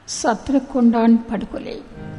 சத்ருக்கொண்டான் படுகொலை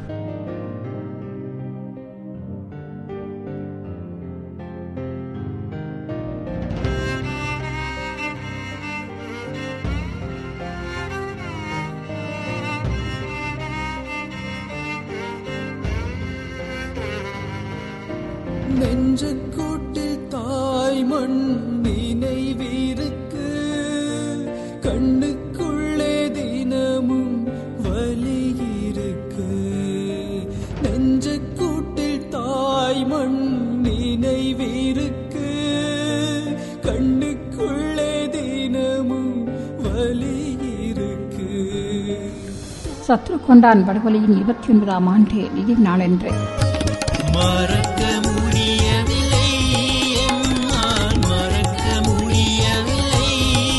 நெஞ்சக்கூட்டில் தாய் மண் நினைவிருக்கு கண்ணுக்குள்ளே தினமும் வலி இருக்கு நெஞ்சக்கூட்டில் தாய் மண் நினைவிருக்கு கண்ணுக்குள்ளே தினமும் வலி இருக்கு சத்ருக்கொண்டான் படுகொலையின் இருபத்தி ஒன்பதாம் ஆண்டு நினைவு நாளன்று மறக்க முடியவில்லை எம்மால் மறக்க முடியவில்லை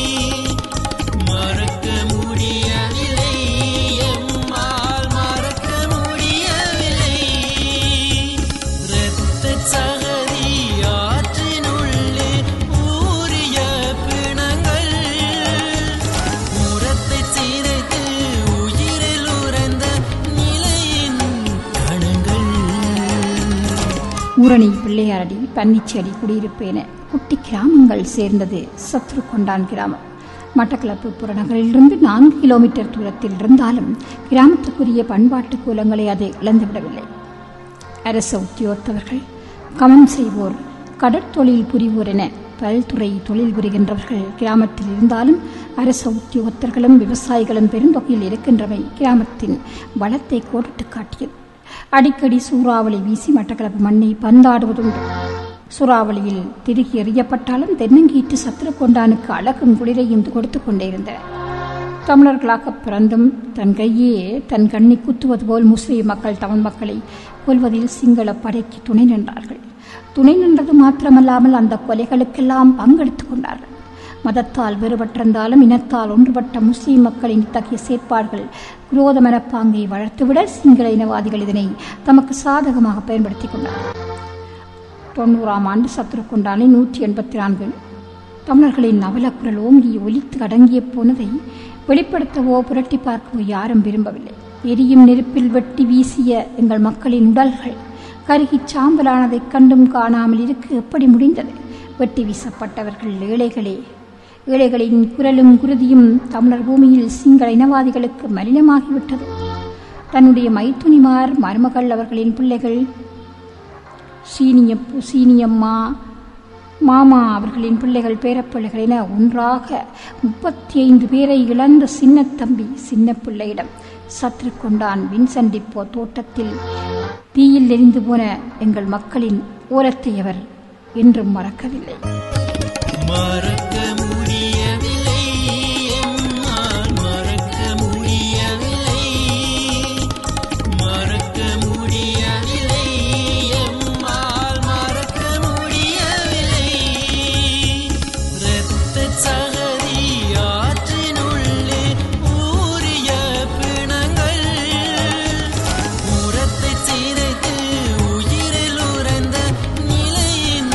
மறக்க முடியவில்லை எம்மால் மறக்க முடியவில்லை இரத்த சகதி ஆற்றினுள்ளே ஊறிய பிணங்கள் உரத்தை சிதைத்து உயிரில் உறைந்த நிலையின் கணங்கள் ஊரணி பிள்ளையாரடி பன்னிச்சேரி குடியிருப்பு என குட்டி கிராமங்கள் சேர்ந்தது சத்ருக்கொண்டான் கிராமம் மட்டக்களப்பு புறநகரிலிருந்து நான்கு கிலோமீட்டர் தூரத்தில் இருந்தாலும் கிராமத்துக்குரிய பண்பாட்டு கூலங்களை அது இழந்துவிடவில்லை அரச உத்தியோகத்தவர்கள் கமம் செய்வோர் கடற்தொழில் புரிவோர் என பல்துறை தொழில் புரிகின்றவர்கள் கிராமத்தில் இருந்தாலும் அரச உத்தியோகத்தர்களும் விவசாயிகளும் பெருந்தொகையில் இருக்கின்றமை கிராமத்தின் வளத்தை கோடிட்டு காட்டியது அடிக்கடி சூறாவளி வீசி மட்டக்களப்பு மண்ணை பந்தாடுவதுண்டு சூறாவளியில் திருகி எறியப்பட்டாலும் தென்னங்கீட்டு சத்திரக்கொண்டானுக்கு அழகும் குளிரையும் கொடுத்து கொண்டே இருந்தன தமிழர்களாக பிறந்தும் தன் கையே தன் கண்ணை குத்துவது போல் முஸ்லிம் மக்கள் தமிழ் மக்களை கொல்வதில் சிங்கள படைக்கு துணை நின்றார்கள் துணை நின்றது மாத்திரமல்லாமல் அந்த கொலைகளுக்கெல்லாம் பங்கெடுத்துக் கொண்டார்கள் மதத்தால் வேறுபட்டிருந்தாலும் இனத்தால் ஒன்றுபட்ட முஸ்லிம் மக்களின் இத்தகைய செயற்பாடுகள் குரோத மனப்பாங்கை வளர்த்துவிட சிங்கள இனவாதிகள் இதனை தமக்கு சாதகமாக பயன்படுத்திக் கொண்டார்கள் தொண்ணூறாம் ஆண்டு சத்ருக்குண்டானை நூற்றி எண்பத்தி நான்கு தமிழர்களின் அவலக்குரல் ஓங்கி ஒலித்து அடங்கிய போனதை வெளிப்படுத்தவோ புரட்டி பார்க்கவோ யாரும் விரும்பவில்லை எரியும் நெருப்பில் வெட்டி வீசிய எங்கள் மக்களின் உடல்கள் கருகிச் சாம்பலானதைக் கண்டும் காணாமல் இருக்க எப்படி முடிந்தது வெட்டி வீசப்பட்டவர்கள் ஏழைகளே ஏழைகளின் குரலும் குருதியும் தமிழர் பூமியில் சிங்கள இனவாதிகளுக்கு மலினமாகிவிட்டது தன்னுடைய மைத்துனிமார் மருமகள் அவர்களின் பிள்ளைகள் சீனியப்பு சீனியம்மா மாமா அவர்களின் பிள்ளைகள் பேரப்பிள்ளைகள் என ஒன்றாக முப்பத்தி ஐந்து பேரை இழந்த சின்னத்தம்பி சின்ன பிள்ளையிடம் சற்று கொண்டான் வின்சண்டிப்போ தோட்டத்தில் தீயில் எரிந்து போன எங்கள் மக்களின் ஓரத்தை அவர் என்றும் மறக்கவில்லை மறக்க முடியவில்லை எம்மால் மறக்க முடியவில்லை மறக்க முடியவில்லை எம்மால் மறக்க முடியவில்லை இரத்த சகதி ஆற்றினுள்ளே ஊறிய பிணங்கள் உரத்தை சிதைத்து உயிரில் உறைந்த நிலையின்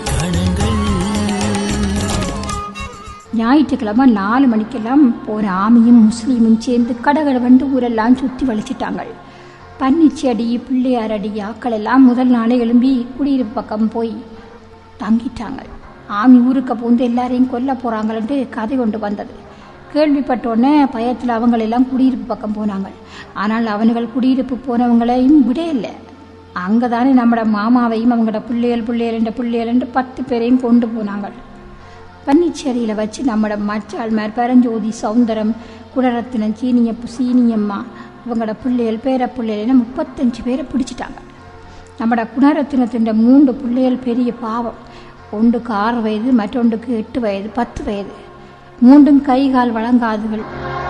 கணங்கள் ஞாயிற்றுக்கிழமை நாலு மணிக்கெல்லாம் போன ஆமியும் முஸ்லீமும் சேர்ந்து கடகடவண்டு ஊரெல்லாம் சுற்றி வலிச்சிட்டாங்க பன்னிச்செடி பிள்ளையாரடி ஆக்கள் எல்லாம் முதல் நாளே எழும்பி குடியிருப்பு பக்கம் போய் தங்கிட்டாங்க ஆமி ஊருக்கு பூந்து எல்லாரையும் கொல்ல போறாங்கன்ட்டு கதை கொண்டு வந்தது கேள்விப்பட்டோன்னே பயத்தில் அவங்களெல்லாம் குடியிருப்பு பக்கம் போனாங்க ஆனால் அவனுகள் குடியிருப்பு போனவங்களையும் விட இல்லை அங்கே தானே நம்மட மாமாவையும் அவங்களோட பிள்ளைகள் பிள்ளைகள் என்ற பிள்ளைகள் என்று பத்து பேரையும் கொண்டு போனாங்க பன்னிச்சேரியில் வச்சு நம்மட மச்சாள் மேர் பரஞ்சோதி சௌந்தரம் குடரத்தினம் சீனியப்பு சீனியம்மா இவங்களோட பிள்ளைகள் பேர பிள்ளைகள் முப்பத்தஞ்சு பேரை பிடிச்சிட்டாங்க நம்மட குணரத்தினத்தின் மூன்று பிள்ளைகள் பெரிய பாவம் ஒன்றுக்கு ஆறு வயது மற்றொன்றுக்கு எட்டு வயது பத்து வயது மூன்றும் கை கால் வழங்காதுகள்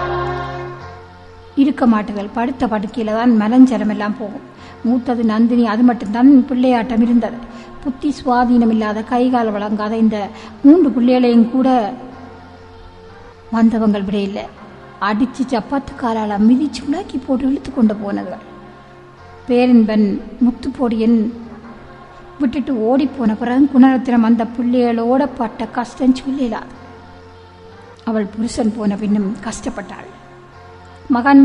இருக்க மாட்டுகள் படுத்த படுக்கையில் தான் மலஞ்சரம் எல்லாம் போகும் மூத்தது நந்தினி அது மட்டும்தான் பிள்ளையாட்டம் இருந்தது புத்தி சுவாதீனம் இல்லாத கைகால் வழங்காத இந்த மூன்று பிள்ளைகளையும் கூட வந்தவங்கள் விட இல்லை அடிச்சு சப்பாத்து காலால் மிதிச்சு உலாக்கி போட்டு இழுத்து கொண்டு போனதுகள் பேரன்பன் முத்துப்பொடியன் விட்டுட்டு ஓடி போன பிறகு குணரத்தினம் அந்த பிள்ளைகளோட பட்ட கஷ்டம் சொல்லலாது அவள் புருஷன் போன பின்னும் கஷ்டப்பட்டாள் மகன்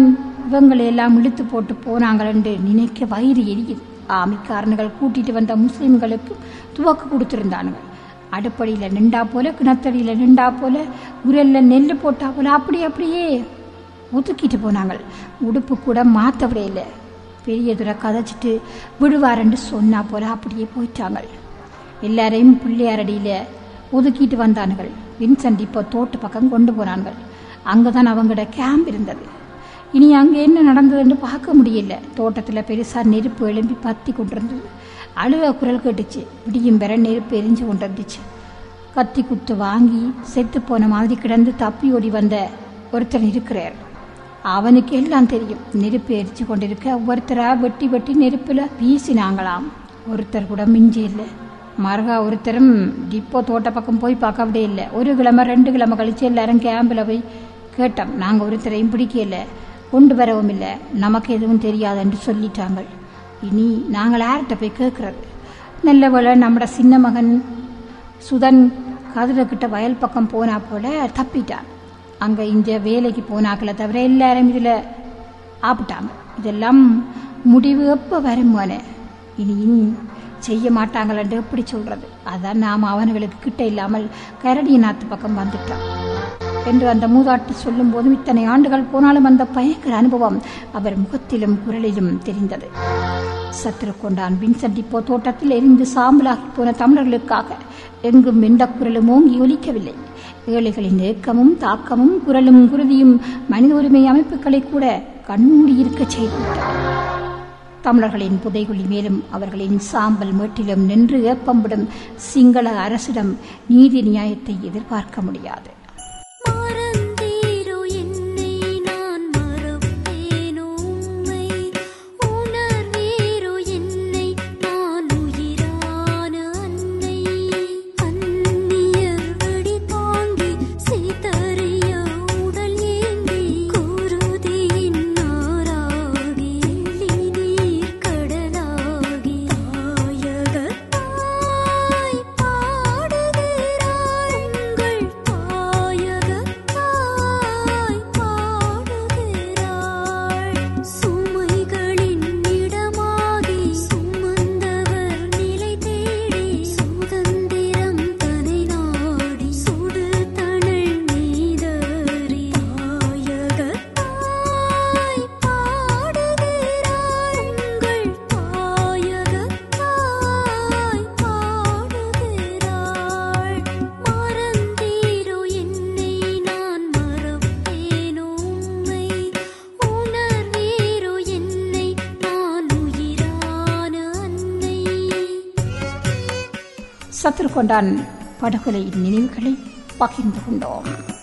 இவங்களை எல்லாம் இழுத்து போட்டு போனாங்கள் என்று நினைக்க வயிறு எரியுது ஆமிக்காரன்கள் கூட்டிட்டு வந்த முஸ்லிம்களுக்கு துவக்கு கொடுத்திருந்தானுங்க அடுப்படியில் நின்றா போல கிணத்தடியில் நின்றா போல உரல்ல நெல் போட்டா போல அப்படி அப்படியே ஒதுக்கிட்டு போனாங்க உடுப்பு கூட மாற்ற விடையில பெரிய துறை கதைச்சிட்டு விடுவாருன்னு சொன்னா போல அப்படியே போயிட்டாங்க எல்லாரையும் பிள்ளையாரடியில் ஒதுக்கிட்டு வந்தானுங்கள் வின்சென்ட் இப்போ தோட்ட பக்கம் கொண்டு போனான்கள் அங்கே தான் அவங்களோட கேம்ப் இருந்தது இனி அங்கே என்ன நடந்ததுன்னு பார்க்க முடியல தோட்டத்தில் பெருசாக நெருப்பு எழும்பி பற்றி கொண்டிருந்தது அழுக குரல் கேட்டுச்சு விடியும் பெற நெருப்பு எரிஞ்சு கொண்டிருந்துச்சு கத்தி குத்து வாங்கி செத்து போன மாதிரி கிடந்து தப்பி ஓடி வந்த ஒருத்தர் இருக்கிறார் அவனுக்கு எல்லாம் தெரியும் நெருப்பு எரிச்சு கொண்டிருக்க ஒருத்தரா வெட்டி வெட்டி நெருப்புல வீசினாங்களாம் ஒருத்தர் கூட மிஞ்சி இல்லை மறுகா ஒருத்தரும் டிப்போ தோட்ட பக்கம் போய் பார்க்கவே இல்லை ஒரு கிழமை ரெண்டு கிழமை கழிச்சு எல்லாரும் கேம்பில் போய் கேட்டோம் நாங்கள் ஒருத்தரையும் பிடிக்கல கொண்டு வரவும் இல்லை நமக்கு எதுவும் தெரியாதுன்னு சொல்லிட்டாங்க இனி நாங்கள் யார்கிட்ட போய் கேட்கறது நல்ல வேளை நம்மட சின்ன மகன் சுதன் கதிரக்கிட்ட வயல் பக்கம் போனா போல தப்பிட்டான் அங்கே இந்த வேலைக்கு போனாக்களை தவிர எல்லாரும் இதில் ஆப்பிட்டாங்க இதெல்லாம் முடிவு எப்போ வருமானே இனி இனி செய்ய மாட்டாங்களஎன்று எப்படி சொல்றது அதான் நாம் அவனுங்களுக்கு கிட்ட இல்லாமல் கரடி நாத்து பக்கம் வந்துட்டான் என்று அந்த மூதாட்டி சொல்லும் போதும் இத்தனை ஆண்டுகள் போனாலும் அந்த பயங்கர அனுபவம் அவர் முகத்திலும் குரலிலும் தெரிந்தது சத்துரு கொண்டான் வின்சென்ட் இப்போ தோட்டத்தில் எரிந்து சாம்பலாகி போன தமிழர்களுக்காக எங்கும் எந்த குரலும் ஓங்கி ஒலிக்கவில்லை ஏழைகளின் ஏக்கமும் தாக்கமும் குரலும் குருதியும் மனித உரிமை அமைப்புகளை கூட கண்மூடி இருக்க செய்துவிட்டன தமிழர்களின் புதைகுழி மேலும் அவர்களின் சாம்பல் மேட்டிலும் நின்று ஏப்பம்பிடும் சிங்கள அரசிடம் நீதி நியாயத்தை எதிர்பார்க்க முடியாது மறந்தீரோ என்னை நான் மறப்பேனோ உம்மை உணர்வீரோ என்னை நான் உயிரான அன்னை அந்நியர் வெடி தாங்கி சிதறிய உடல் ஏந்தி குருதியின் நாராகி நீர் கடலாகி தாயகத்தாய் பாடுகிறாள் உங்கள் தாயகத்தாய் பாடுகிறாள் சுமைகளின் இடமாகி சுமந்தவர் நிலை தேடி சுதந்திரம் தனை நாடி சுடு தணல் மீதறி தாயகத்தாய் பாடுகிறாள் உங்கள் தாயகத்தாய் பாடுகிறாள் மறந்தீரோ என்னை நான் மறப்பேனோ உம்மை உணர்வீரோ என்னை நான் உயிரான அன்னை சத்துரு கொண்டான் படுகொலையின் நினைவுகளை பகிர்ந்து கொண்டோம்